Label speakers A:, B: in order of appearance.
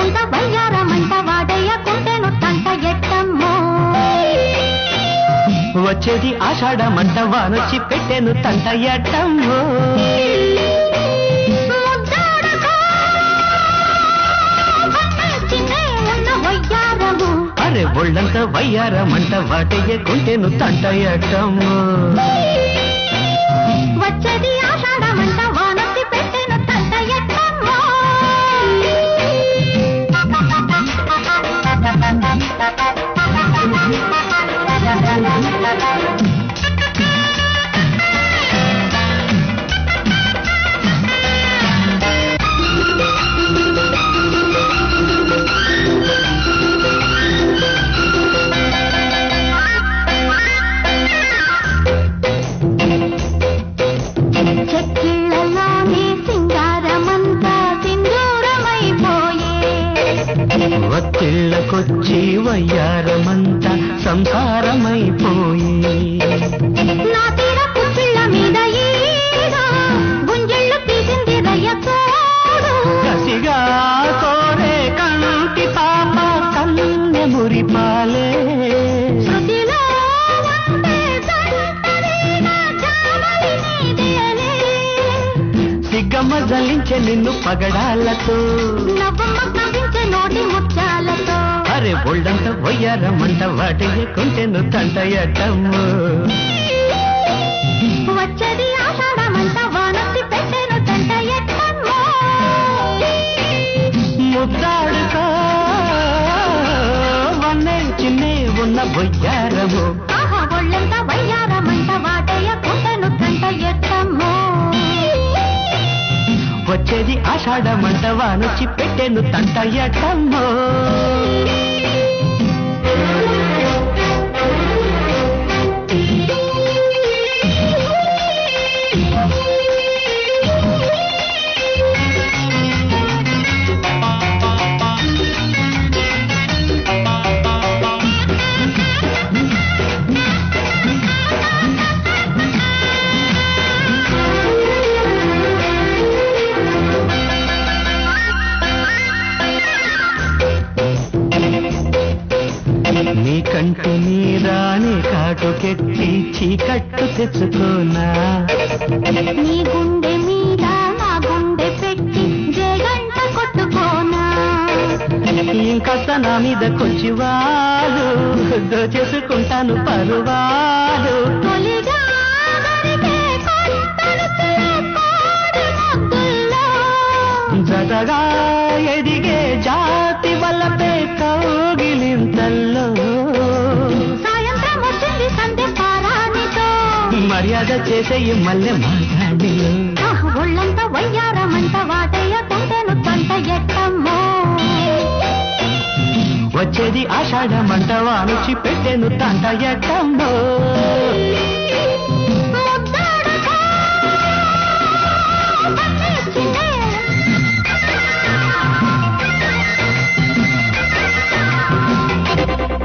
A: ఒళ్ళంతా వయ్యారమంట వాడయ్యకుంటేను తంట ఎట్టమ్మో
B: వచ్చేది ఆషాఢ మంట వానొచ్చి పెట్టెను తంట ఎట్టమ్మో
A: ముద్దాడకో, చిన్నే ఉన్న వయ్యారము
B: అరే ఒళ్ళంతా వయ్యారమంట వాటయ్యకుంటేను తంట ఎట్టమ్మో
A: వచ్చేది ఆషాఢమంట వానొచ్చి పెట్టెను తంట ఎట్టమ్మో చెక్కిళ్ళలోనే సింగారమంతా సింధూరమైపోయే
B: వత్తిళ్ళకొచ్చి వయ్యారమంత సంసారమైపోయి
A: నా తీర పుచ్చిళ్ళ మీద ఈడ గుంజళ్ళు తీసింది రయ్యతోడు
B: కసిగా కోరే కంటి పాప కన్నె మురిపాలే
A: శృతిలో ఉండే సంతరీన జామలి నీదేలే.
B: సిగ్గమ్మ జల్లించే నిన్ను పగడాలతో
A: నవ్వమ్మ కవించే నోటి ముత్యాలతో
B: అరే ఒళ్ళంత వయ్యారమంట వాటయ్యకుంటేను తంట ఎట్టమ్ము
A: వచ్చేది ఆషాఢమంట వానొచ్చి పెట్టెను తంట ఎట్టమ్మో
B: ముద్దాడుకో వన్నే చిన్నే ఉన్న బొయ్యారము
A: ఆహా ఒళ్ళంతా వయ్యారమంట వాటయ్య కుంటను తంట ఎట్టమ్మో
B: వచ్చేది ఆషాఢమంట వానొచ్చి పెట్టెను తంట ఎట్టమ్మో నీ కంటి నీరాని కాటుకెట్టి చీకట్టు తెచ్చుకోనా
A: నీ గుండె మీద నా గుండె పెట్టి జగంట కొట్టుకోనా
B: ఇంకాస్త నా మీద కొంచెం వాళ్ళు దోచేసుకుంటాను పరువాలు
A: తొలిగా దొరికే కొత్తలు కోడి ముద్దుల్లో
B: జతగా ఎదిగే జాతి వల్లపే కౌగిలింతల్లో
A: సాయంత్రం వచ్చింది సంధ్య పారానితో
B: మర్యాద చేసే ఈ మల్లె మాగాడిలో
A: ఆహ్, ఒళ్ళంతా వయ్యారమంట వాటయ్య కుంటెను తంట ఎట్టమ్మో
B: వచ్చేది ఆషాఢ మంట వానొచ్చి పెట్టెను తంట ఎట్టమ్మో